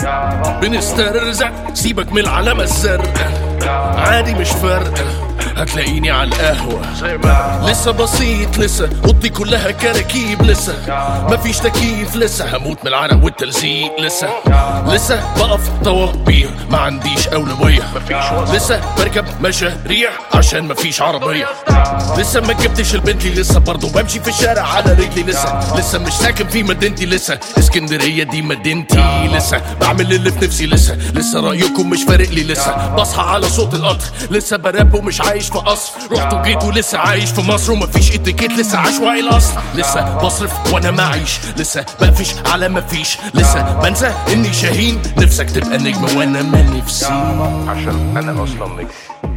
بنسترزق سيبك من العلامة الزرقاء عادي مش فارقة هتلاقيني على القهوة لسه بسيط لسه اوضتي كلها كراكيب لسه مفيش تكييف لسه هموت من العرق والتلزيق لسه لسه بقف طوابير ما عنديش أولوية لسه بركب مشاريع عشان مفيش عربية لسه ما جبتش البنتلي لسه برضه بمشي في الشارع على رجلي لسه لسه مش ساكن في مدينتي لسه اسكندرية دي مدينتي لسه بعمل اللي في نفسي لسه لسه رأيكم مش فارق لي لسه بصحى على صوت القطر لسه براب ومش عايش في قصر رحت وجيت ولسه عايش في مصر ومفيش اتيكيت لسه عشوائي الاصل لسه بصرف وانا معيش لسه بقفش على مفيش لسه بنسى اني شاهين نفسك تبقى نجم وانا ما نفسي عشان انا اصلا نجم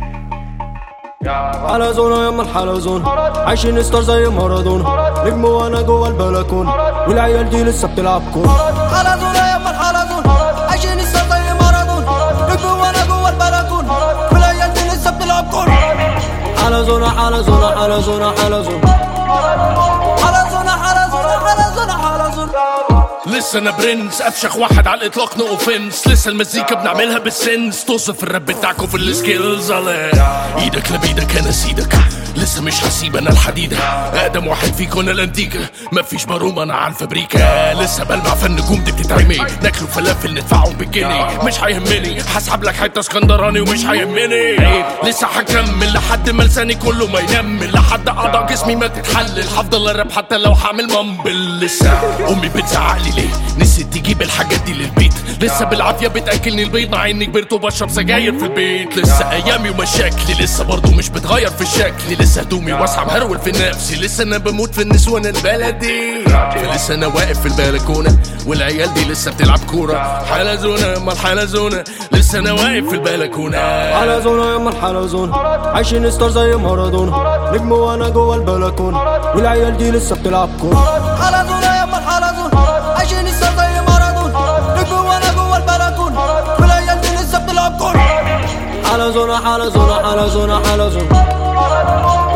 حلزونة يما الحلزون عايشين ستار زي مارادونا نجم وانا جوه البلكون والعيال دي لسه بتلعب كورة حلزونة يما الحلزون عايشين ستار زي مارادونا نجم وانا جوه البلكون والعيال دي لسه بتلعب كورة حلزونة حلزونة حلزونة حلزونة حلزونة حلزونة حلزونة حلزونة لسه انا برنس افشخ واحد على الاطلاق نو اوفنس لسه المزيكا بنعملها بالسنس توصف الراب بتاعكم في السكيلز على ايدك لبيدك انا سيدك لسه مش هسيب انا الحديدة اقدم واحد فيكم انا الانتيكا مفيش بروم انا على الفابريكا لسه بلمع فالنجوم دي بتتعمي ناكلوا فلافل ندفعهم بالجنيه مش هيهمني هسحب لك حته اسكندراني ومش هيهمني لسه هكمل لحد ما لساني كله ما ينمل لحد اعضاء جسمي ما تتحلل هفضل الراب حتى لو هعمل مامبل لسه امي بتزعقلي ليه نسيت تجيب الحاجات دي للبيت لسه بالعافيه بتاكلني البيض مع اني كبرت وبشرب سجاير في البيت لسه ايامي ومشاكلي لسه برضو مش بتغير في شكلي لسه هدومي واسعه مهرول في نفسي لسه انا بموت في النسوان البلدي لسه انا واقف في البلكونه والعيال دي لسه بتلعب كوره حلزونه ما الحلزونه لسه انا واقف في البلكونه حلزونة يما الحلزون عايشين ستار زي مارادونا نجم وانا جوه البلكون والعيال دي لسه بتلعب كورة حلزونة يما الحلزون عايشين ستار زي مارادونا نجم وانا جوه البلكون والعيال دي لسه بتلعب كورة حلزونة حلزونة حلزونة حلزونة